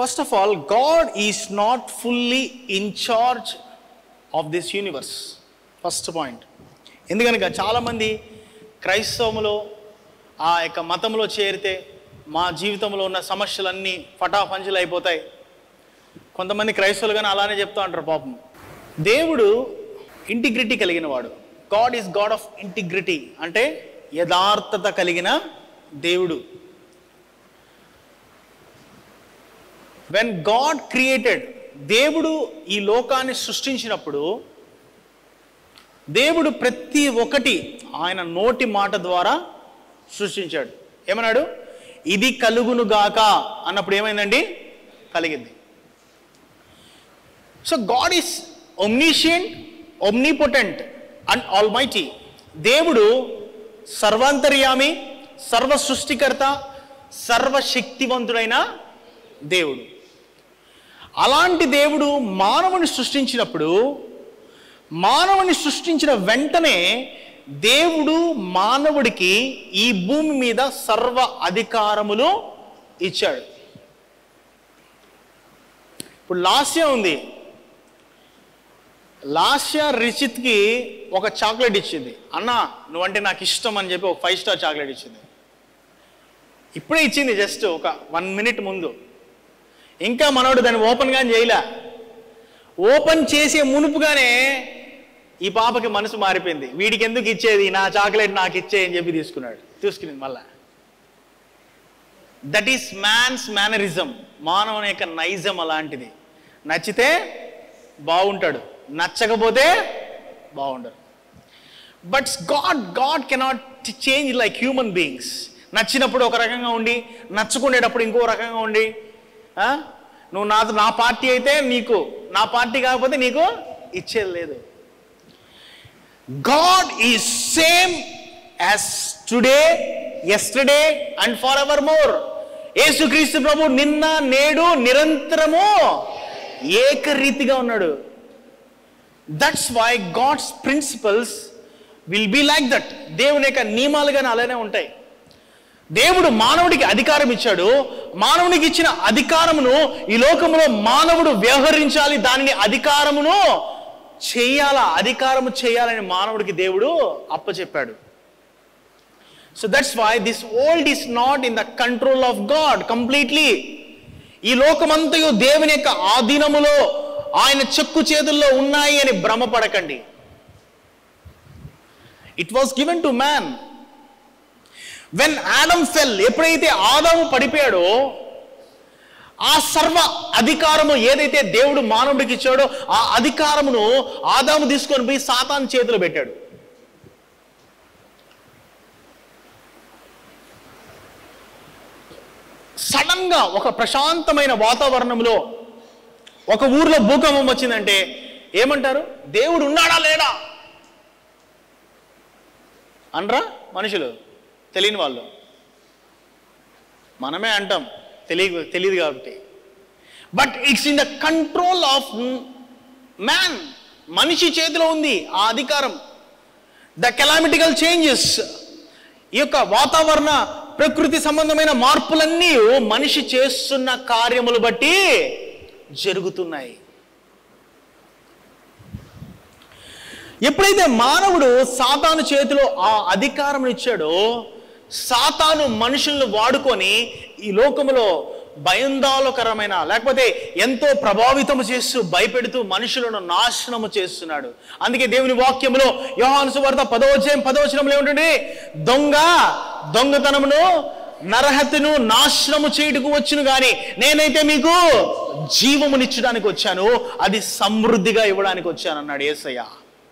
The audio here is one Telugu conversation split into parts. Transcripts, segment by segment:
First of all God is not fully in charge of this universe first point ఎందుకనగా చాలామంది క్రైస్తవములో ఆ యొక్క మతంలో చేరితే మా జీవితంలో ఉన్న సమస్యలన్నీ ఫటాఫంచులు అయిపోతాయి కొంతమంది క్రైస్తవులు కానీ అలానే చెప్తూ అంటారు పాపం దేవుడు ఇంటిగ్రిటీ కలిగిన వాడు God is God of integrity అంటే యథార్థత కలిగిన దేవుడు వెన్ గాడ్ క్రియేటెడ్ దేవుడు ఈ లోకాన్ని సృష్టించినప్పుడు దేవుడు ప్రతి ఒక్కటి ఆయన నోటి మాట ద్వారా సృష్టించాడు ఏమన్నాడు ఇది కలుగును గాక అన్నప్పుడు ఏమైందండి కలిగింది so God is omniscient omnipotent and almighty దేవుడు సర్వాంతర్యామి సర్వ సృష్టికర్త సర్వశక్తివంతుడైన దేవుడు అలాంటి దేవుడు మానవుని సృష్టించినప్పుడు మానవుని సృష్టించిన వెంటనే దేవుడు మానవుడికి ఈ భూమి మీద సర్వ అధికారములు ఇచ్చాడు ఇప్పుడు లాస్య ఉంది లాస్య రిచిత్కి ఒక చాక్లెట్ ఇచ్చింది అన్న నువ్వంటే నాకు ఇష్టం అని చెప్పి ఒక ఫైవ్ స్టార్ చాక్లెట్ ఇచ్చింది ఇప్పుడే ఇచ్చింది జస్ట్ ఒక వన్ మినిట్ ముందు ఇంకా మనోడు దాన్ని ఓపెన్ కానీ చేయలే ఓపెన్ చేసే మునుపుగానే ఈ పాపకి మనసు మారిపోయింది వీడికి ఎందుకు ఇచ్చేది నా చాక్లెట్ నాకు ఇచ్చే అని చెప్పి తీసుకున్నాడు తీసుకునింది మళ్ళా దట్ ఈస్ మ్యాన్స్ మేనరిజం మానవుని యొక్క నైజం అలాంటిది నచ్చితే బాగుంటాడు నచ్చకపోతే బాగుండడు but God God cannot change like human beings నచ్చినప్పుడు ఒక రకంగా ఉండి నచ్చుకునేటప్పుడు ఇంకో రకంగా ఉండి ఆ? నువ్వు నా నా పార్టీ అయితే నీకు నా పార్టీ కాకపోతే నీకు ఇచ్చేది లేదు God is same as today yesterday and forever more Yesukreestu ప్రభు నిన్న నేడు నిరంతరము ఏకరీతిగా ఉన్నాడు that's why God's principles will be like that దేవుని యొక్క నియమాలు కానీ అలానే ఉంటాయి దేవుడు మానవుడికి అధికారం ఇచ్చాడు మానవునికి ఇచ్చిన అధికారమును ఈ లోకంలో మానవుడు వ్యవహరించాలి దానిని అధికారమును చేయాలా అధికారము చేయాలని మానవుడికి దేవుడు అప్పచెప్పాడు so that's why this world is not in the control of God completely ఈ లోకమంతయు దేవుని యొక్క ఆధీనములో ఆయన చెక్కు చేతుల్లో ఉన్నాయి అని భ్రమపడకండి it was given to man when Adam fell ఎప్పుడైతే ఆదాము పడిపోయాడో ఆ సర్వ అధికారము ఏదైతే దేవుడు మానవుడికి ఇచ్చాడో ఆ అధికారమును ఆదాము తీసుకొని పోయి సాతాన్ చేతిలో పెట్టాడు సడన్ గా ఒక ప్రశాంతమైన వాతావరణంలో ఒక ఊర్లో భూకంపం వచ్చిందంటే ఏమంటారు దేవుడు ఉన్నాడా లేడా అనరా మనుషులు తెలియని వాళ్ళు మనమే అంటాం తెలియ తెలియదు కాబట్టి but it's in the control of man మనిషి చేతిలో ఉంది ఆ అధికారం ద కెలామిటికల్ చేంజెస్ ఈ యొక్క వాతావరణ ప్రకృతి సంబంధమైన మార్పులన్నీ మనిషి చేస్తున్న కార్యములు బట్టి జరుగుతున్నాయి ఎప్పుడైతే మానవుడు సాతాను చేతిలో ఆ అధికారం ఇచ్చాడో సాతాను మనుషులను వాడుకొని ఈ లోకములో భయందాలకరమైన లేకపోతే ఎంతో ప్రభావితము చేస్తూ భయపెడుతూ మనుషులను నాశనము చేస్తున్నాడు అందుకే దేవుని వాక్యములో యోహాను సువార్త పదవచయం పదవచనంలో ఏమిటండి దొంగ దొంగతనమును నరహత్యను నాశనము చేయుటకు వచ్చును గాని నేనైతే మీకు జీవమునిచ్చడానికి వచ్చాను అది సమృద్ధిగా ఇవ్వడానికి వచ్చాను అన్నాడు Yesayya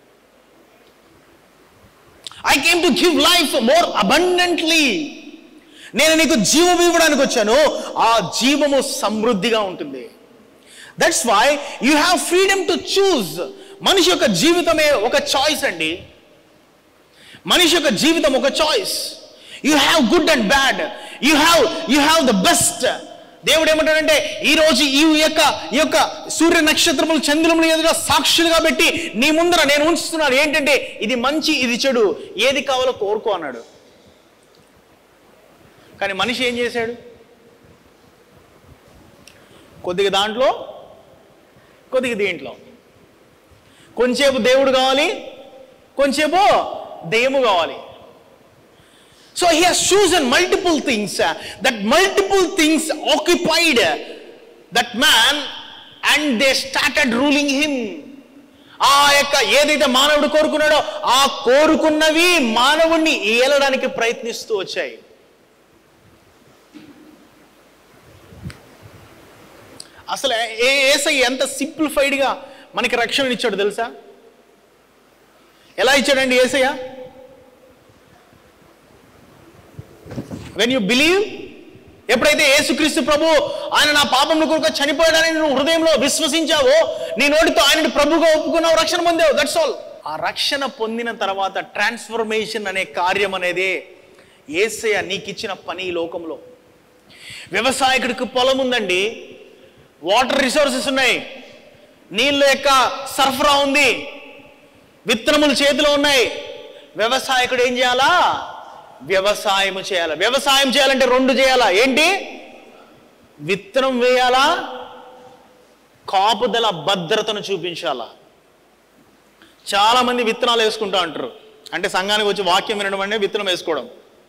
I came to give life more abundantly నేను నీకు జీవం ఇవ్వడానికి వచ్చాను ఆ జీవము సమృద్ధిగా ఉంటుంది that's why you have freedom to choose మనిషి యొక్క జీవితమే ఒక చాయిస్ అండి మనిషి యొక్క జీవితం ఒక choice you have good and bad you have you have the best దేవుడు ఏమంటాడంటే ఈ రోజు ఈ యొక్క ఈ యొక్క సూర్య నక్షత్రములు చంద్రములు ఎదురుగా సాక్షులుగా పెట్టి నీ ముందర నేను ఉంచుతున్నాను ఏంటంటే ఇది మంచి ఇది చెడు ఏది కావాలో కోరుకో అన్నాడు కానీ మనిషి ఏం చేశాడు కొద్దిగా దాంట్లో కొద్దిగా దీంట్లో కొంచెంసేపు దేవుడు కావాలి కొంచెంసేపు దెయ్యము కావాలి so he has chosen multiple things that multiple things occupied that man and they started ruling him ఆ యొక్క ఏదైతే మానవుడు కోరుకున్నాడో ఆ కోరుకున్నవి మానవుణ్ణి ఏలడానికి ప్రయత్నిస్తూ వచ్చాయి అసలు ఏ ఏసై ఎంత సింప్లిఫైడ్గా మనకి రక్షణ ఇచ్చాడు తెలుసా ఎలా ఇచ్చాడండి ఏసయ్య వెన్ యూ బిలీవ్ ఎప్పుడైతే యేసుక్రీస్తు ప్రభు ఆయన నా పాపంలో కొరకు చనిపోయాడని నువ్వు హృదయంలో విశ్వసించావో నీ నోటితో ఆయనని ప్రభుగా ఒప్పుకున్నావు రక్షణ పొందావు దట్స్ ఆల్ ఆ రక్షణ పొందిన తర్వాత ట్రాన్స్ఫర్మేషన్ అనే కార్యం అనేది ఏసయ్య నీకు ఇచ్చిన పని ఈ లోకంలో వ్యవసాయకుడికి పొలం ఉందండి వాటర్ రిసోర్సెస్ ఉన్నాయి నీళ్ళ యొక్క సరఫరా ఉంది విత్తనములు చేతిలో ఉన్నాయి వ్యవసాయకుడు ఏం చేయాలా వ్యవసాయం చేయాలి వ్యవసాయం చేయాలంటే రెండు చేయాలా ఏంటి విత్తనం వేయాలా కాపుదల భద్రతను చూపించాలా చాలా మంది విత్తనాలు వేసుకుంటా అంటారు అంటే సంఘానికి వచ్చి వాక్యం వినడం అంటే విత్తనం వేసుకోవడం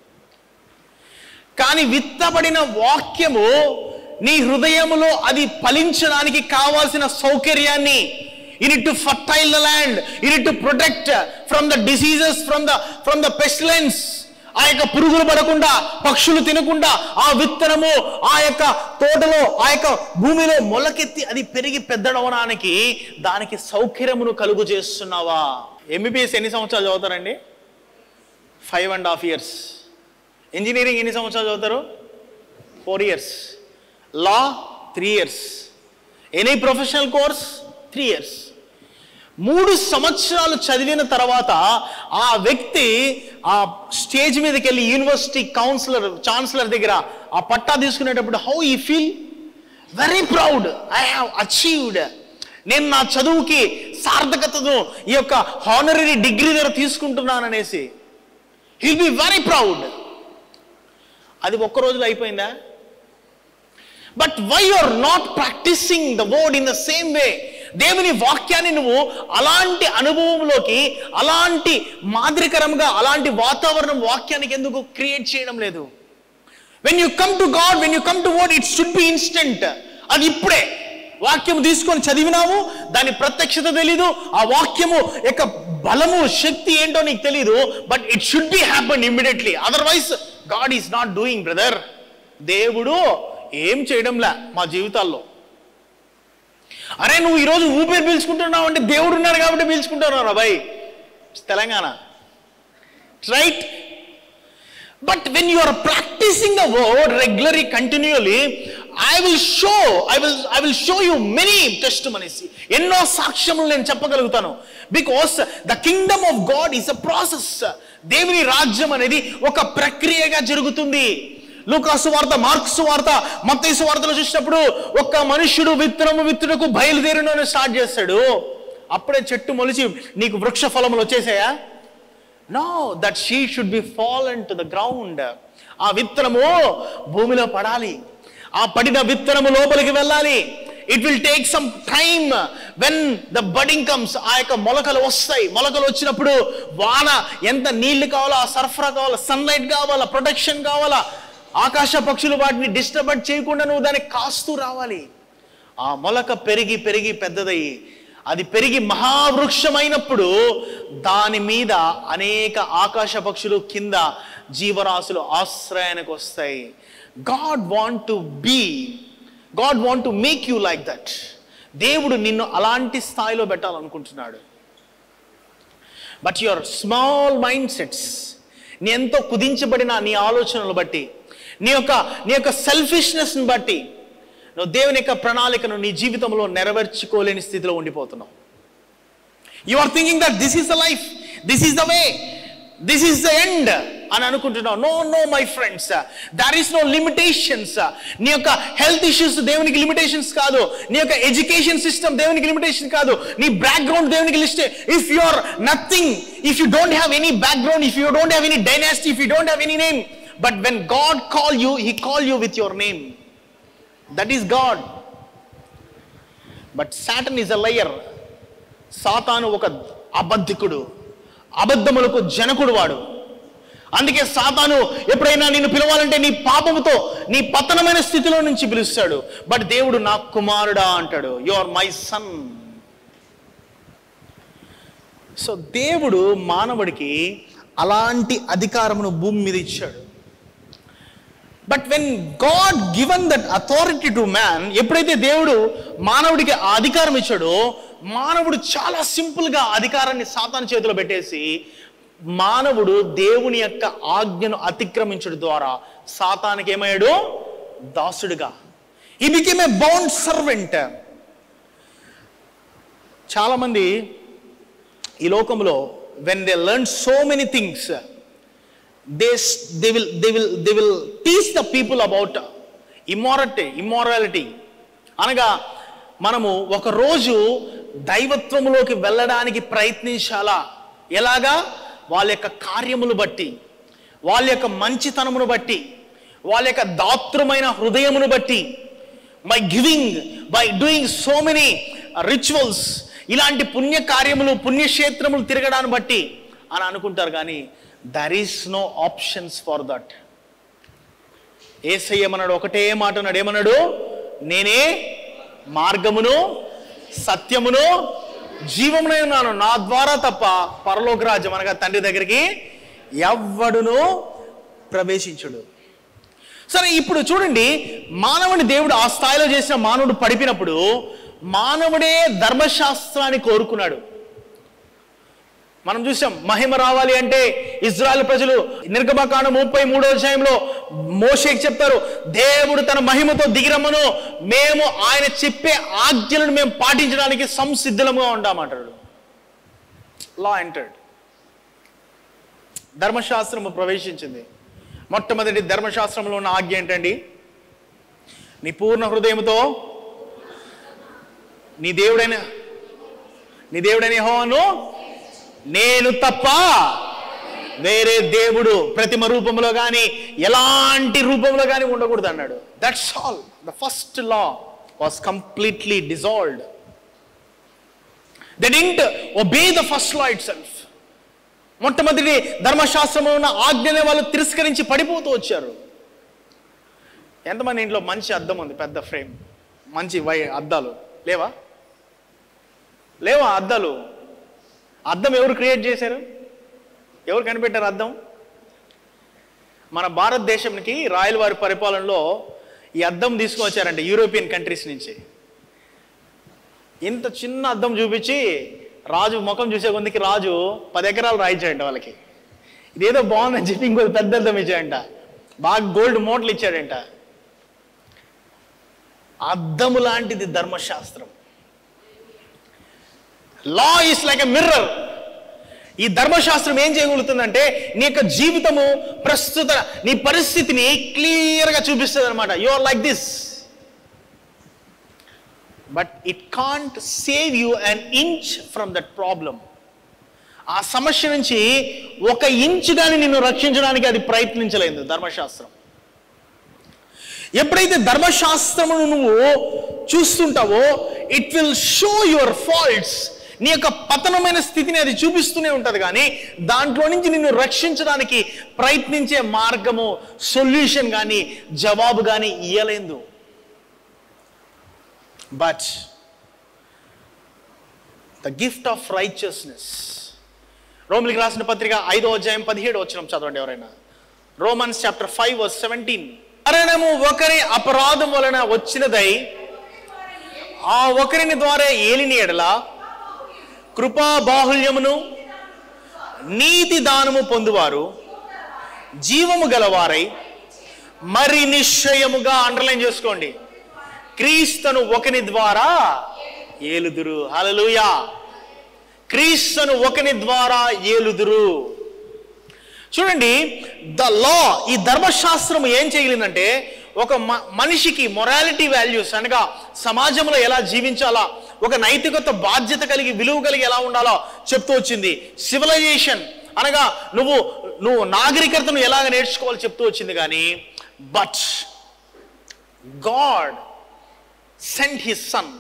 కానీ విత్తబడిన వాక్యము నీ హృదయములో అది ఫలించడానికి కావాల్సిన సౌకర్యాన్ని in to fertile the land in to protect from the diseases from the from the pestilence ఆ యొక్క పురుగులు పడకుండా పక్షులు తినకుండా ఆ విత్తనము ఆ యొక్క తోటలో ఆ యొక్క భూమిలో మొలకెత్తి అది పెరిగి పెద్దడవడానికి దానికి సౌకర్యమును కలుగు చేస్తున్నావా ఎంబీబీఎస్ ఎన్ని సంవత్సరాలు చదువుతారండి five and half years engineering ఎన్ని సంవత్సరాలు చదువుతారు four years law three years any professional course three years మూడు సంవత్సరాలు చదివిన తర్వాత ఆ వ్యక్తి ఆ స్టేజ్ మీదకి వెళ్ళి యూనివర్సిటీ కౌన్సిలర్ ఛాన్సలర్ దగ్గర ఆ పట్టా తీసుకునేటప్పుడు how I feel very proud I have achieved నేను నా చదువుకి సార్థకతను ఈ యొక్క హానరీ డిగ్రీ దగ్గర తీసుకుంటున్నాననేసి హిల్ బి వెరీ ప్రౌడ్ అది ఒక్క రోజులో అయిపోయిందా but why are not practising the word in the same way దేవుని వాక్యాన్ని నువ్వు అలాంటి అనుభవంలోకి అలాంటి మాదిరికరంగా అలాంటి వాతావరణం వాక్యానికి ఎందుకు క్రియేట్ చేయడం లేదు when you come to God when you come to word it should be instant అది ఇప్పుడే వాక్యం తీసుకొని చదివినావు దాని ప్రత్యక్షత తెలీదు ఆ వాక్యము యొక్క బలము శక్తి ఏంటో నీకు తెలీదు but it should be happen immediately otherwise God is not doing brother దేవుడు ఏం చేయడంలే మా జీవితాల్లో అరే నువ్వు ఈరోజు ఊపిరి పీల్చుకుంటున్నావు అంటే దేవుడు ఉన్నాడు కాబట్టి పీల్చుకుంటున్నావు రా భయ్ Telangana right but when you are practising the word regularly continuously I will show I will I will show you many test మనిసి ఎన్నో సాక్ష్యములు నేను చెప్పగలుగుతాను because the kingdom of God is a process దేవుని రాజ్యం అనేది ఒక ప్రక్రియగా జరుగుతుంది లూకాసు వార్త మార్క్స్ వార్త మత్తైసు వార్తలు చూసినప్పుడు ఒక్క మనుష్యుడు విత్తనము విత్తుటకు బయలుదేరిన అని స్టార్ట్ చేస్తాడు అప్పుడే చెట్టు మొలిచి నీకు వృక్ష ఫలములు వచ్చేసాయా no that she should be fallen to the ground ఆ విత్తనము భూమిలో పడాలి ఆ పడిన విత్తనము లోపలికి వెళ్ళాలి it will take some time when the budding comes ఆ యొక్క మొలకలు వస్తాయి మొలకలు వచ్చినప్పుడు వాన ఎంత నీళ్లు కావాలా సరఫరా కావాలా సన్లైట్ కావాలా ప్రొటెక్షన్ కావాలా ఆకాశ పక్షులు వాటిని డిస్టర్బ్ చేయకుండా నువ్వు దాన్ని కాస్తూ రావాలి ఆ మొలక పెరిగి పెరిగి పెద్దదయ్యి అది పెరిగి మహావృక్షమైనప్పుడు దాని మీద అనేక ఆకాశ పక్షులు కింద జీవరాశులు ఆశ్రయానికి వస్తాయి God want to be God want to make you like that దేవుడు నిన్ను అలాంటి స్థాయిలో పెట్టాలనుకుంటున్నాడు but your small mind sets నీ ఎంతో కుదించబడిన నీ ఆలోచనలు బట్టి నీ యొక్క నీ యొక్క సెల్ఫిష్నెస్ని బట్టి నువ్వు దేవుని యొక్క ప్రణాళికను నీ జీవితంలో నెరవేర్చుకోలేని స్థితిలో ఉండిపోతున్నావు you are thinking that this is the life this is the way this is the end అని అనుకుంటున్నావు no no my friends there is no limitations నీ యొక్క హెల్త్ ఇష్యూస్ దేవునికి లిమిటేషన్స్ కాదు నీ యొక్క ఎడ్యుకేషన్ సిస్టమ్ దేవునికి లిమిటేషన్ కాదు నీ బ్యాక్గ్రౌండ్ దేవునికి list if you are nothing if you don't have any background if you don't have any dynasty if you don't have any name but when God call you he call you with your name that is God but Satan is a liar సాతాను ఒక అబద్ధికుడు అబద్ధములకు జనకుడు వాడు అందుకే సాతాను ఎప్పుడైనా నిన్ను పిలవాలంటే నీ పాపముతో నీ పతనమైన స్థితిలో నుంచి పిలుస్తాడు బట్ దేవుడు నా కుమారుడా అంటాడు you are my son so దేవుడు మానవుడికి అలాంటి అధికారమును భూమి మీద ఇచ్చాడు but when God given that authority to man ఎప్పుడైతే దేవుడు మానవుడికి ఆ అధికారం ఇచ్చాడో మానవుడు చాలా సింపుల్గా అధికారాన్ని సాతాను చేతిలో పెట్టేసి మానవుడు దేవుని యొక్క ఆజ్ఞను అతిక్రమించడం ద్వారా సాతానికి ఏమయ్యాడు దాసుడుగా he became a bound servant చాలామంది ఈ లోకంలో when they learn so many things they they will they will they will teach the people about immorality immorality అనగా మనము ఒక రోజు దైవత్వములోకి వెళ్ళడానికి ప్రయత్నించాలా ఎలాగా వాళ్ళ యొక్క కార్యములు బట్టి వాళ్ళ యొక్క మంచితనమును బట్టి వాళ్ళ యొక్క దాతృమైన హృదయమును బట్టి by giving by doing so many rituals ఇలాంటి పుణ్య కార్యములు పుణ్యక్షేత్రములు తిరగడాన్ని బట్టి అని అనుకుంటారు కానీ there is no options for that ఏసయ్యమన్నాడు ఒకటే మాట అన్నాడు ఏమన్నాడు నేనే మార్గమును సత్యమును జీవమునై ఉన్నాను నా ద్వారా తప్ప పరలోక రాజ్యం అనగా తండ్రి దగ్గరికి ఎవ్వడును ప్రవేశించుడు సరే ఇప్పుడు చూడండి మానవుని దేవుడు ఆ స్థాయిలో చేసిన మానవుడు పడిపినప్పుడు మానవుడే ధర్మశాస్త్రాన్ని కోరుకున్నాడు మనం చూసాం మహిమ రావాలి అంటే ఇజ్రాయెల్ ప్రజలు నిర్గమకాండ ముప్పై మూడో అధ్యాయంలో మోషేకి చెప్తారు దేవుడు తన మహిమతో దిగిరమ్మను మేము ఆయన చెప్పే ఆజ్ఞలను మేము పాటించడానికి సంసిద్ధులంగా ఉంటామంటాడు లా ఎంటర్డ్ ధర్మశాస్త్రము ప్రవేశించింది మొట్టమొదటి ధర్మశాస్త్రంలో ఉన్న ఆజ్ఞ ఏంటండి నీ పూర్ణ హృదయంతో నీ దేవుడైన నీ దేవుడైన యెహోవాను నేను తప్ప వేరే దేవుడు ప్రతిమ రూపంలో కానీ ఎలాంటి రూపంలో కానీ ఉండకూడదు అన్నాడు that's all the first law was completely dissolved the didn't obey the first law itself మొట్టమొదటి ధర్మశాస్త్రంలో ఉన్న ఆజ్ఞని వాళ్ళు తిరస్కరించి పడిపోతూ వచ్చారు ఎంతమంది ఇంట్లో మంచి అద్దం ఉంది పెద్ద ఫ్రేమ్ మంచి వై అద్దాలు లేవా లేవా అద్దాలు అద్దం ఎవరు క్రియేట్ చేశారు ఎవరు కనిపెట్టారు అద్దం మన భారతదేశంకి రాయల వారి పరిపాలనలో ఈ అద్దం తీసుకొచ్చారంటే యూరోపియన్ కంట్రీస్ నుంచి ఇంత చిన్న అద్దం చూపించి రాజు ముఖం చూసే కొందికి రాజు పది ఎకరాలు రాయించాడంట వాళ్ళకి ఇదేదో బాగుందని చెప్పి ఇంకో పెద్ద అద్దం ఇచ్చాడంట బాగా గోల్డ్ మోటలు ఇచ్చాడంట అద్దము లాంటిది ధర్మశాస్త్రం law is like a mirror ఈ ధర్మశాస్త్రం ఏం చేయగలుగుతుందంటే నీ యొక్క జీవితము ప్రస్తుత నీ పరిస్థితిని క్లియర్గా చూపిస్తుంది అనమాట you are like this but it can't save you an inch from that problem ఆ సమస్య నుంచి ఒక ఇంచ్ కానీ నిన్ను రక్షించడానికి అది ప్రయత్నించలేదు ధర్మశాస్త్రం ఎప్పుడైతే ధర్మశాస్త్రమును నువ్వు చూస్తుంటావో it will show your faults నీ యొక్క పతనమైన స్థితిని అది చూపిస్తూనే ఉంటుంది కానీ దాంట్లో నుంచి నిన్ను రక్షించడానికి ప్రయత్నించే మార్గము సొల్యూషన్ కానీ జవాబు కానీ ఇయ్యలేదు but the gift of righteousness రోమిలికి రాసిన పత్రిక ఐదో అధ్యాయం పదిహేడు వచ్చిన చదవండి ఎవరైనా Romans chapter five verse seventeen మరణము ఒకరి అపరాధం వలన వచ్చినదై ఆ ఒకరిని ద్వారా ఏలిని ఎడల కృపా బాహుల్యమును నీతి దానము పొందువారు జీవము గలవారై మరి నిశ్చయముగా అండర్లైన్ చేసుకోండి క్రీస్తును ఒకని ద్వారా ఏలుదురు హల్లెలూయా క్రీస్తును ఒకని ద్వారా ఏలుదురు చూడండి ద లా ఈ ధర్మశాస్త్రం ఏం చేయగలిగిందంటే ఒక మ- మనిషికి మొరాలిటీ వాల్యూస్ అనగా సమాజంలో ఎలా జీవించాలా ఒక నైతికత బాధ్యత కలిగి విలువ కలిగి ఎలా ఉండాలో చెప్తూ వచ్చింది సివిలైజేషన్ అనగా నువ్వు నువ్వు నాగరికతను ఎలాగ నేర్చుకోవాలో చెప్తూ వచ్చింది కానీ but God sent his son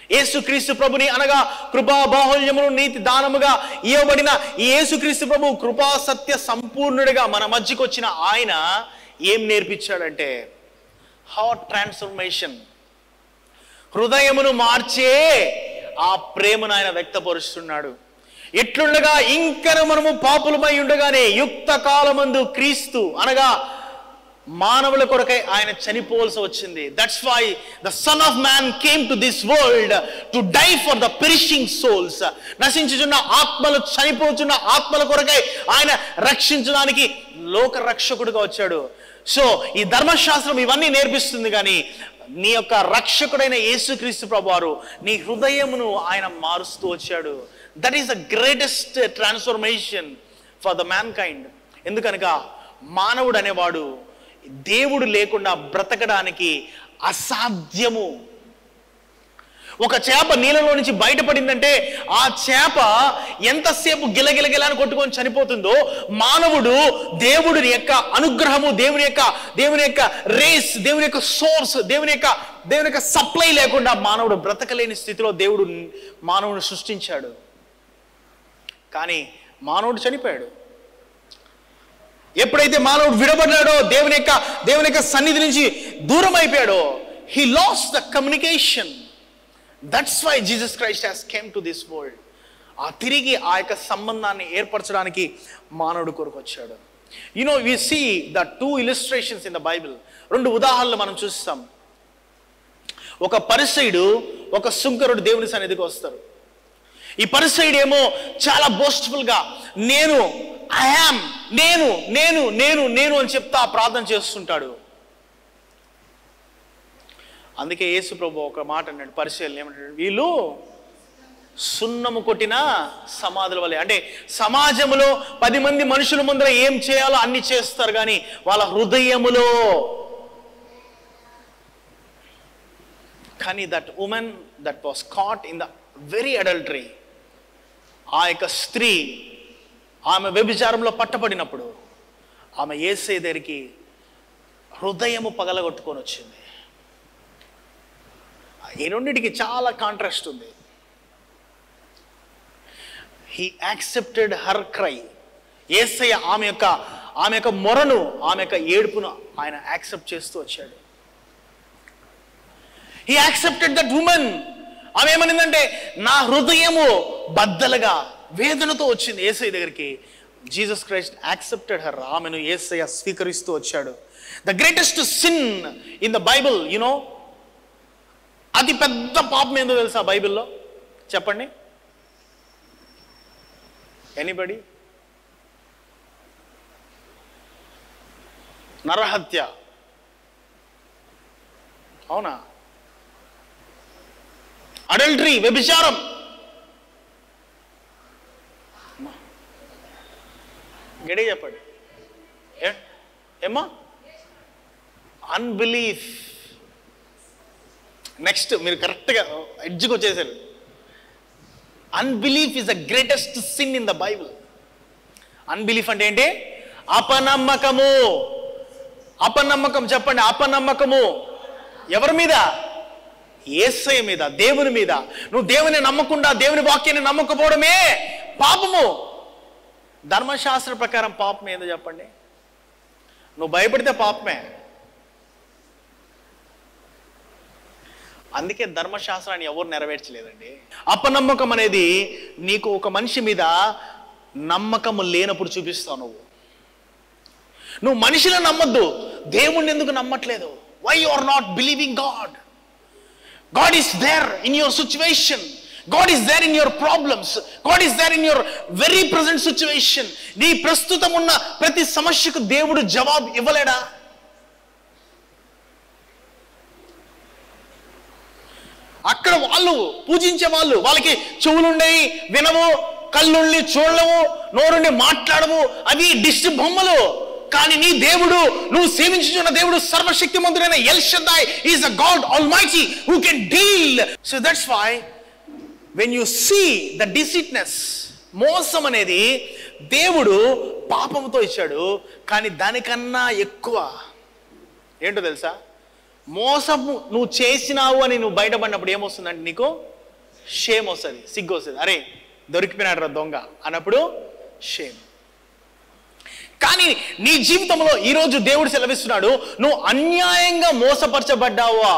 Yesukreestu ప్రభుని అనగా కృపా బాహుల్యమును నీతి దానముగా ఇవ్వబడిన ఈ యేసుక్రీస్తు ప్రభు కృపా సత్య సంపూర్ణుడిగా మన మధ్యకు వచ్చిన ఆయన ఏం నేర్పించాడంటే హాట్ ట్రాన్స్ఫర్మేషన్ హృదయమును మార్చే ఆ ప్రేమను ఆయన వ్యక్తపరుస్తున్నాడు ఎట్లుండగా ఇంకను మనము పాపులమై ఉండగానే యుక్త కాలమందు క్రీస్తు అనగా మానవుల కొరకై ఆయన చనిపోవలసి వచ్చింది that's why the son of man came to this world to die for the perishing souls నశించుచున్న ఆత్మలు చనిపోతున్న ఆత్మల కొరకై ఆయన రక్షించడానికి లోక రక్షకుడిగా వచ్చాడు సో ఈ ధర్మశాస్త్రం ఇవన్నీ నేర్పిస్తుంది కానీ నీ యొక్క రక్షకుడైన యేసుక్రీస్తు ప్రభువారు నీ హృదయమును ఆయన మారుస్తూ వచ్చాడు that is the greatest transformation for the mankind ఎందుకనగా మానవుడు అనేవాడు దేవుడు లేకుండా బ్రతకడానికి అసాధ్యము ఒక చేప నీళ్ళలో నుంచి బయటపడిందంటే ఆ చేప ఎంతసేపు గిలగిలగిలని కొట్టుకొని చనిపోతుందో మానవుడు దేవుడి యొక్క అనుగ్రహము దేవుని యొక్క దేవుని యొక్క రేస్ దేవుని యొక్క సోర్స్ దేవుని యొక్క దేవుని యొక్క సప్లై లేకుండా మానవుడు బ్రతకలేని స్థితిలో దేవుడు మానవుని సృష్టించాడు కానీ మానవుడు చనిపోయాడు ఎప్పుడైతే మానవుడు విడబడ్డాడో దేవుని యొక్క దేవుని యొక్క సన్నిధి నుంచి దూరం అయిపోయాడో he lost the communication that's why Jesus Christ has came to this world ఆ తిరిగి ఆ యొక్క సంబంధాన్ని ఏర్పరచడానికి మానవుడు కొరకు వచ్చాడు you know we see the two illustrations in the Bible రెండు ఉదాహరణలు మనం చూస్తాం ఒక పరిసైడు ఒక సుంకరుడు దేవుని సన్నిధికి వస్తారు ఈ పరిసైడ్ ఏమో చాలా boastful గా నేను ఐ యామ్ నేను నేను నేను నేను అని చెప్తా ప్రార్థన చేస్తుంటాడు అందుకే యేసు ప్రభు ఒక మాట అన్నాడు పరిశీలన ఏమంటాడు వీళ్ళు సున్నము కొట్టిన సమాధుల వల్లే అంటే సమాజంలో పది మంది మనుషుల ముందర ఏం చేయాలో అన్ని చేస్తారు కానీ వాళ్ళ హృదయములో కానీ that woman that was caught in the very adultery ఆ యొక్క స్త్రీ ఆమె వ్యభిచారంలో పట్టబడినప్పుడు ఆమె ఏసే దగ్గరికి హృదయము పగలగొట్టుకొని వచ్చింది ఈ రెండింటికి చాలా కాంట్రాస్ట్ ఉంది he accepted her cry Yesayya ఆమె యొక్క ఆమె యొక్క మొరను ఆమె యొక్క ఏడుపును ఆయన యాక్సెప్ట్ చేస్తూ వచ్చాడు హీ యాక్సెప్టెడ్ దట్ ఉమెన్ ఆమె ఏమనిందంటే నా హృదయము బద్దలుగా వేదనతో వచ్చింది ఏసై దగ్గరికి జీసస్ క్రైస్ట్ యాక్సెప్టెడ్ హర్ ఆమెను ఏసయ్య స్వీకరిస్తూ వచ్చాడు the greatest sin in the Bible you know అతి పెద్ద పాపం ఏందో తెలుసా బైబిల్లో చెప్పండి ఎనీబడి నరహత్య అవునా అడల్టరీ వ్యభిచారం గడి చెప్పండి ఏ- ఏమ్మా అన్బిలీఫ్ నెక్స్ట్ మీరు కరెక్ట్గా ఎడ్జ్కి వచ్చేసారు unbelief is the greatest sin in the Bible unbelief అంటే ఏంటి అపనమ్మకము అపనమ్మకం చెప్పండి అపనమ్మకము ఎవరి మీద ఏసై మీద దేవుని మీద నువ్వు దేవుని నమ్మకుండా దేవుని వాక్యాన్ని నమ్మకపోవడమే పాపము ధర్మశాస్త్ర ప్రకారం పాపం ఏందో చెప్పండి నువ్వు భయపడితే పాపమే అందుకే ధర్మశాస్త్రాన్ని ఎవరు నెరవేర్చలేదండి అపనమ్మకం అనేది నీకు ఒక మనిషి మీద నమ్మకము లేనప్పుడు చూపిస్తావు నువ్వు నువ్వు మనిషిని నమ్మద్దు దేవుణ్ణి ఎందుకు నమ్మట్లేదు why you are not believing God God is there in your situation God is there in your problems God is there in your very present situation నీ ప్రస్తుతం ఉన్న ప్రతి సమస్యకు దేవుడు జవాబు ఇవ్వలేడా అక్కడ వాళ్ళు పూజించే వాళ్ళు వాళ్ళకి చెవులుండేవి వినవు కళ్ళుండి చూడలేవు నోరుండి మాట్లాడవు అవి దిష్టి బొమ్మలు కానీ నీ దేవుడు నువ్వు సేవించుచున్న దేవుడు సర్వశక్తిమంతుడైన El Shaddai is a God almighty who can deal so that's why when you see the deceitness మోసం అనేది దేవుడు పాపంతో ఇచ్చాడు కానీ దానికన్నా ఎక్కువ ఏంటో తెలుసా మోసము నువ్వు చేసినావు అని నువ్వు బయటపడినప్పుడు ఏమొస్తుందంటే నీకు షేమ్ వస్తుంది సిగ్గు వస్తుంది అరే దొరికిపోయినాడు రా దొంగ అన్నప్పుడు షేమ్ కానీ నీ జీవితంలో ఈరోజు దేవుడు సెలవిస్తున్నాడు నువ్వు అన్యాయంగా మోసపరచబడ్డావా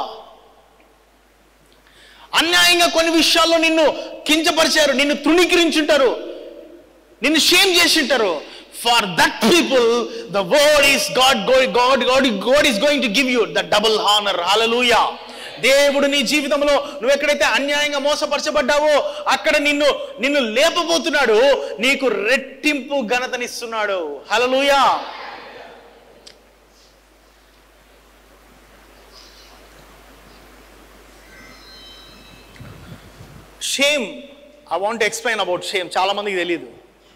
అన్యాయంగా కొన్ని విషయాల్లో నిన్ను కించపరిచారు నిన్ను తృణీకరించుంటారు నిన్ను షేమ్ చేసింటారు for that people the word is God God God God is going to give you the double honour hallelujah దేవుడు నీ జీవితంలో నువ్వు ఎక్కడైతే అన్యాయంగా మోసపరచబడ్డావో అక్కడ నిన్ను నిన్ను లేపబోతున్నాడు నీకు రెట్టింపు ఘనతనిస్తున్నాడు hallelujah shame I want explain about shame చాలా మందికి తెలియదు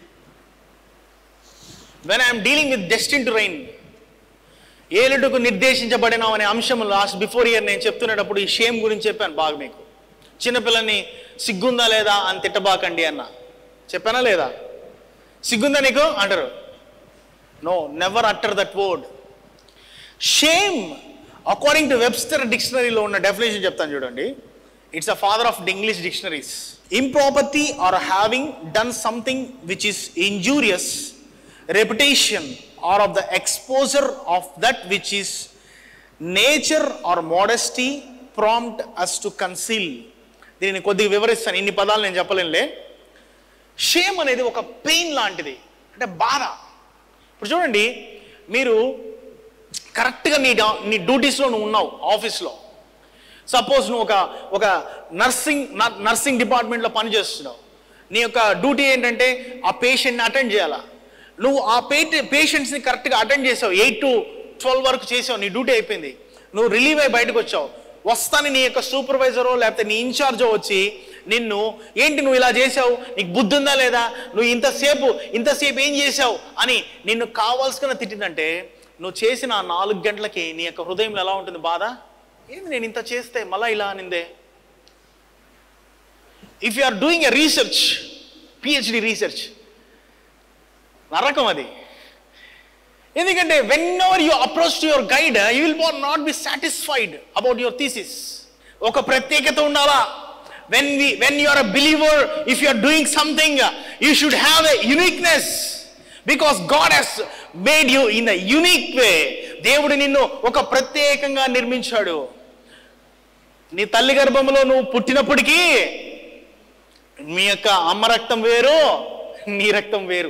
when I'm dealing with destined to reign ఏలుటకు నిర్దేశించబడిన అనే అంశం లాస్ట్ బిఫోర్ ఇయర్ నేను చెప్తున్నప్పుడు ఈ షేమ్ గురించి చెప్పాను బాగా మీకు చిన్నపిల్లని సిగ్గుందా లేదా అని తిట్టబాకండి అన్న చెప్పానా లేదా సిగ్గుందా నీకు అంటారు no never utter that word shame according to Webster డిక్షనరీలో ఉన్న డెఫినేషన్ చెప్తాను చూడండి it's a father of English dictionaries impropriety or having done something which is injurious reputation or of the exposure of that which is nature or modesty prompt us to conceal దీనిని కొద్దిగా వివరిస్తాను ఇన్ని పదాలు నేను చెప్పలేనులే షేమ్ అనేది ఒక పెయిన్ లాంటిది అంటే బాధ ఇప్పుడు చూడండి మీరు కరెక్ట్గా నీ డా- నీ డ్యూటీస్లో నువ్వు ఉన్నావు ఆఫీస్లో సపోజ్ నువ్వు ఒక ఒక నర్సింగ్ న- నర్సింగ్ డిపార్ట్మెంట్లో పనిచేస్తున్నావు నీ యొక్క డ్యూటీ ఏంటంటే ఆ పేషెంట్ని అటెండ్ చేయాలా నువ్వు ఆ పేట పేషెంట్స్ని కరెక్ట్గా అటెండ్ చేసావు ఎయిట్ టు ట్వెల్వ్ వరకు చేసావు నీ డ్యూటీ అయిపోయింది నువ్వు రిలీవ్ అయ్యి బయటకు వచ్చావు వస్తాను నీ యొక్క సూపర్వైజరో లేకపోతే నీ ఇన్ఛార్జో వచ్చి నిన్ను ఏంటి నువ్వు ఇలా చేసావు నీకు బుద్ధి ఉందా లేదా నువ్వు ఇంతసేపు ఇంతసేపు ఏం చేసావు అని నిన్ను కావాల్సిన తిట్టిందంటే నువ్వు చేసిన ఆ నాలుగు గంటలకి నీ యొక్క హృదయంలో ఎలా ఉంటుంది బాధ ఏంది నేను ఇంత చేస్తే మళ్ళా ఇలా అనిందే if you are doing a research PhD research నరకం అది ఎందుకంటే whenever you approach to your guide you will not be satisfied about your thesis ఒక ప్రత్యేకత ఉండాలా when we when you are a believer if you are doing something you should have a uniqueness because God he's made you in a unique way దేవుడు నిన్ను ఒక ప్రత్యేకంగా నిర్మించాడు నీ తల్లి గర్భంలో నువ్వు పుట్టినప్పటికీ మీ యొక్క అమ్మ రక్తం వేరు నీ రక్తం వేరు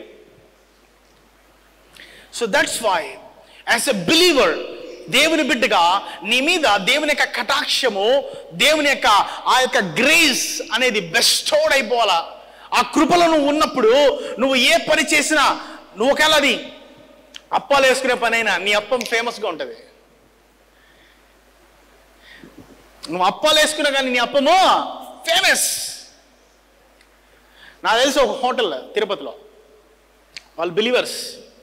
so that's why as a believer దేవుని బిడ్డగా నీ మీద దేవుని యొక్క కటాక్షము దేవుని యొక్క ఆ యొక్క గ్రేస్ అనేది బెస్టోడ్ అయిపోవాలా ఆ కృపలో నువ్వు ఉన్నప్పుడు నువ్వు ఏ పని చేసినా నువ్వు ఒకవేళ అది అప్పాలు వేసుకునే పనైనా నీ అప్పం ఫేమస్గా ఉంటుంది నువ్వు అప్పాలు వేసుకున్నా కానీ నీ అప్పము ఫేమస్ నాకు తెలిసి ఒక హోటల్ తిరుపతిలో వాళ్ళు బిలీవర్స్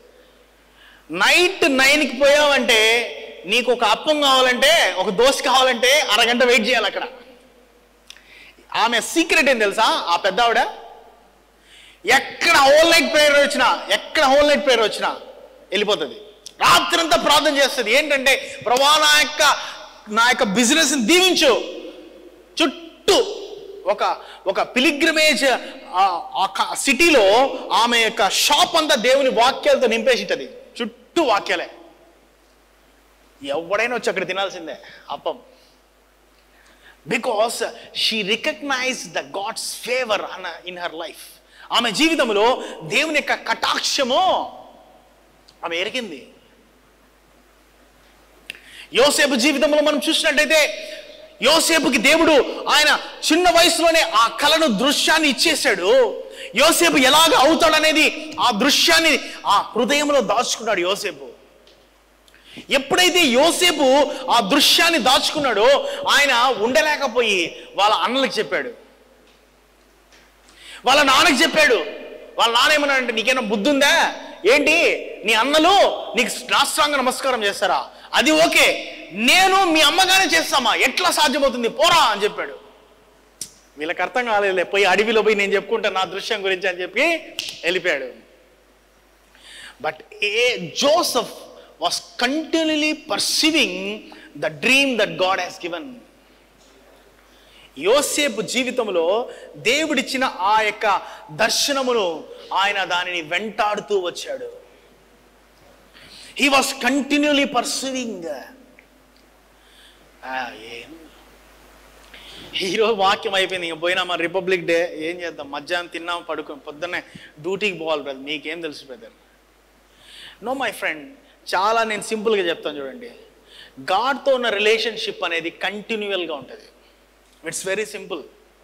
నైట్ నైన్కి పోయావంటే నీకు ఒక అప్పం కావాలంటే ఒక దోశ కావాలంటే అరగంట వెయిట్ చేయాలి అక్కడ ఆమె సీక్రెట్ ఏం తెలుసా ఆ పెద్ద ఆవిడ ఎక్కడ హోల్ నైట్ ప్రేయర్ వచ్చినా ఎక్కడ హోల్ నైట్ ప్రేయర్ వచ్చినా వెళ్ళిపోతుంది రాత్రంతా ప్రార్థన చేస్తుంది ఏంటంటే ప్రభా నా యొక్క నా యొక్క బిజినెస్ని దీవించు చుట్టూ ఒక ఒక పిలిగ్రమేజ్ సిటీలో ఆమె యొక్క షాప్ అంతా దేవుని వాక్యాలతో నింపేసి ఉంటుంది చుట్టూ వాక్యాలే ఎవడైనా వచ్చి అక్కడ తినాల్సిందే అప్పం because she recognize the God's favour అన్న ఇన్ హర్ లైఫ్ ఆమె జీవితంలో దేవుని యొక్క కటాక్షము ఆమె ఎరిగింది యోసేపు జీవితంలో మనం చూసినట్టయితే యోసేపుకి దేవుడు ఆయన చిన్న వయసులోనే ఆ కళను దృశ్యాన్ని ఇచ్చేశాడు యోసేపు ఎలాగ అవుతాడనేది ఆ దృశ్యాన్ని ఆ హృదయంలో దాచుకున్నాడు యోసేపు ఎప్పుడైతే యోసేపు ఆ దృశ్యాన్ని దాచుకున్నాడో ఆయన ఉండలేకపోయి వాళ్ళ అన్నలకు చెప్పాడు వాళ్ళ నాన్నకి చెప్పాడు వాళ్ళ నాన్న ఏమన్నాడంటే నీకేమైనా బుద్ధి ఉందా ఏంటి నీ అన్నలు నీకు రాష్ట్రాంగ నమస్కారం చేస్తారా అది ఓకే నేను మీ అమ్మగానే చేస్తామా ఎట్లా సాధ్యమవుతుంది పోరా అని చెప్పాడు వీళ్ళకి అర్థం కాలేదులే పోయి అడవిలో పోయి నేను చెప్పుకుంటాను నా దృశ్యం గురించి అని చెప్పి వెళ్ళిపోయాడు but a Joseph was continuously perceiving the dream that God has given యోసేపు జీవితంలో దేవుడిచ్చిన ఆ యొక్క దర్శనమును ఆయన దానిని వెంటాడుతూ వచ్చాడు హీ వాస్ కంటిన్యూలీ పర్సూవింగ్ ఏం ఈరోజు వాక్యం అయిపోయింది ఇంక పోయినా మన రిపబ్లిక్ డే ఏం చేద్దాం మధ్యాహ్నం తిన్నాం పడుకుని పొద్దున్నే డ్యూటీకి పోవాలి బ్రదర్ మీకేం తెలుసు బ్రదర్ నో మై ఫ్రెండ్ చాలా నేను సింపుల్గా చెప్తాను చూడండి గాడ్తో ఉన్న రిలేషన్షిప్ అనేది కంటిన్యూవల్గా ఉంటుంది ఇట్స్ వెరీ సింపుల్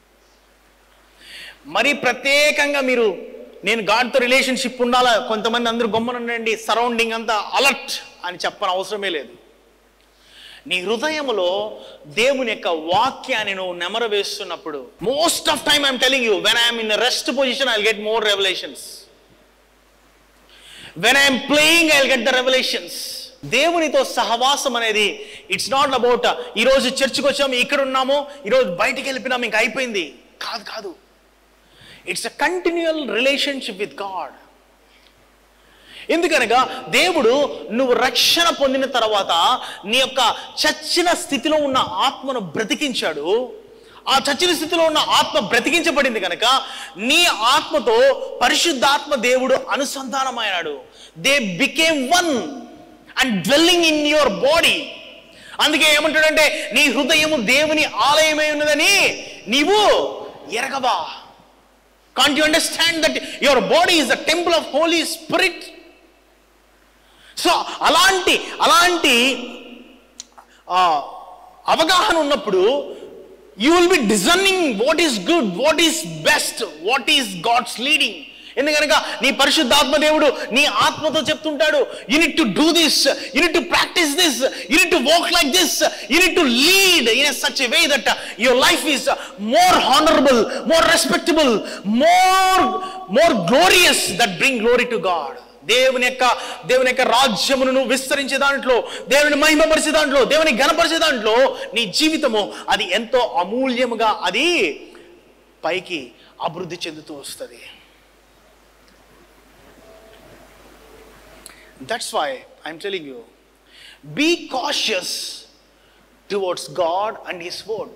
మరి ప్రత్యేకంగా మీరు నేను గాడ్తో రిలేషన్షిప్ ఉండాలా కొంతమంది అందరూ గొమ్మన ఉండండి సరౌండింగ్ అంతా అలర్ట్ అని చెప్పని అవసరమే లేదు నీ హృదయములో దేవుని యొక్క వాక్యాన్ని నువ్వు నెమర వేస్తున్నప్పుడు most of time I'm telling you when I'm in rest position I get more revolutions when I'm playing I get the revolutions దేవునితో సహవాసం అనేది ఇట్స్ నాట్ అబౌట్ ఈరోజు చర్చికి వచ్చాము ఇక్కడ ఉన్నాము ఈరోజు బయటికి వెళ్ళిపోయినాము ఇంకా అయిపోయింది కాదు కాదు it's a continual relationship with God ఎందుకనగా దేవుడు నువ్వు రక్షణ పొందిన తర్వాత నీ యొక్క చచ్చిన స్థితిలో ఉన్న ఆత్మను బ్రతికించాడు ఆ చచ్చిన స్థితిలో ఉన్న ఆత్మ బ్రతికించబడింది కనుక నీ ఆత్మతో పరిశుద్ధాత్మ దేవుడు అనుసంధానమైనాడు they became one and dwelling in your body అందుకే ఏమంటాడంటే నీ హృదయము దేవుని ఆలయమై ఉన్నదని నీవు ఎరగవా can't you understand that your body is the temple of holy spirit so అలాంటి అలాంటి ఆ, అవగాహన ఉన్నప్పుడు you will be discerning what is good what is best what is God's leading ఎందుకనగా నీ పరిశుద్ధాత్మ దేవుడు నీ ఆత్మతో చెప్తుంటాడు you need to do this you need to practice this you need to work like this you need to lead in such a way that your life is more honourable more respectable more more glorious that bring glory to God దేవుని యొక్క దేవుని యొక్క రాజ్యమును నువ్వు విస్తరించే దాంట్లో దేవుని మహిమపరిచే దాంట్లో దేవుని గణపరిచే దాంట్లో నీ జీవితము అది ఎంతో అమూల్యముగా అది పైకి అభివృద్ధి చెందుతూ వస్తుంది that's why I'm telling you be cautious towards God and his word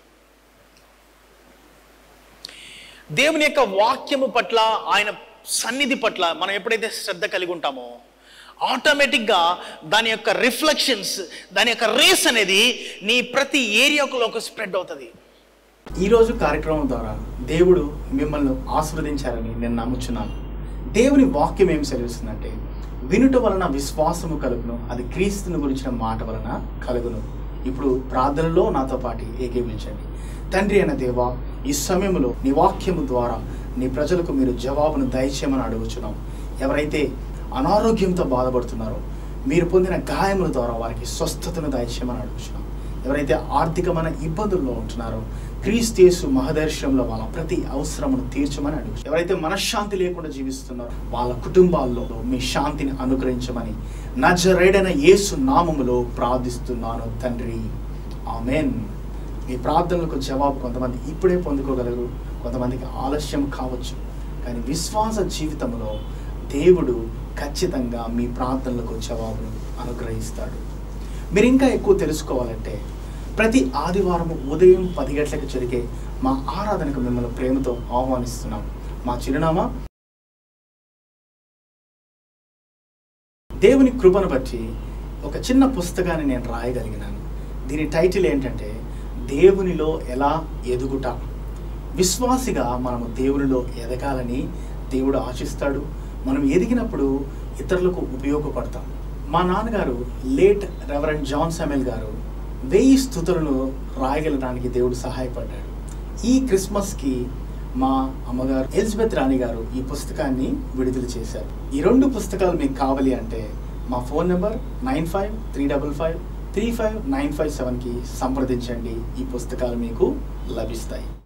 దేవుని యొక్క వాక్యము పట్ల ఆయన సన్నిధి పట్ల మనం ఎప్పుడైతే శ్రద్ధ కలిగి ఉంటామో ఆటోమేటిక్గా దాని యొక్క రిఫ్లెక్షన్స్ దాని యొక్క రేస్ అనేది నీ ప్రతి ఏరియాకులోకి స్ప్రెడ్ అవుతుంది ఈరోజు కార్యక్రమం ద్వారా దేవుడు మిమ్మల్ని ఆస్వాదించారని నేను నమ్ముచున్నాను దేవుని వాక్యం ఏం సెలవిస్తుందంటే వినుట వలన విశ్వాసము కలుగును అది క్రీస్తుని గురించిన మాట వలన కలుగును ఇప్పుడు ప్రార్థనలో నాతో పాటు ఏకీవించండి తండ్రి అయిన దేవా ఈ సమయంలో నీ వాక్యము ద్వారా నీ ప్రజలకు మీరు జవాబును దయచేయమని అడుగుచున్నాం ఎవరైతే అనారోగ్యంతో బాధపడుతున్నారో మీరు పొందిన గాయముల ద్వారా వారికి స్వస్థతను దయచేయమని అడుగుచున్నాం ఎవరైతే ఆర్థికమైన ఇబ్బందుల్లో ఉంటున్నారో క్రీస్తేసు మహదర్శనంలో వాళ్ళ ప్రతి అవసరమును తీర్చమని అడుగు ఎవరైతే మనశ్శాంతి లేకుండా జీవిస్తున్నారో వాళ్ళ కుటుంబాల్లో మీ శాంతిని అనుగ్రహించమని నజరేడైన యేసు నామములో ప్రార్థిస్తున్నాను తండ్రి ఆమెన్ మీ ప్రార్థనలకు జవాబు కొంతమంది ఇప్పుడే పొందుకోగలరు కొంతమందికి ఆలస్యం కావచ్చు కానీ విశ్వాస జీవితంలో దేవుడు ఖచ్చితంగా మీ ప్రార్థనలకు జవాబును అనుగ్రహిస్తాడు మీరు ఇంకా ఎక్కువ తెలుసుకోవాలంటే ప్రతి ఆదివారం ఉదయం పది గంటలకు జరిగే మా ఆరాధనకు మిమ్మల్ని ప్రేమతో ఆహ్వానిస్తున్నాం మా చిరునామా దేవుని కృపను బట్టి ఒక చిన్న పుస్తకాన్ని నేను రాయగలిగినాను దీని టైటిల్ ఏంటంటే దేవునిలో ఎలా ఎదుగుట విశ్వాసిగా మనము దేవునిలో ఎదగాలని దేవుడు ఆశిస్తాడు మనం ఎదిగినప్పుడు ఇతరులకు ఉపయోగపడతాం మా నాన్నగారు లేట్ రెవరెండ్ జాన్ సామెల్ గారు వెయ్యి స్థుతులను రాయగలడానికి దేవుడు సహాయపడ్డాడు ఈ క్రిస్మస్కి మా అమ్మగారు ఎలిజబెత్ రాణి గారు ఈ పుస్తకాన్ని విడుదల చేశారు ఈ రెండు పుస్తకాలు మీకు కావాలి అంటే మా phone number nine five three double five three five nine five సెవెన్కి సంప్రదించండి ఈ పుస్తకాలు మీకు లభిస్తాయి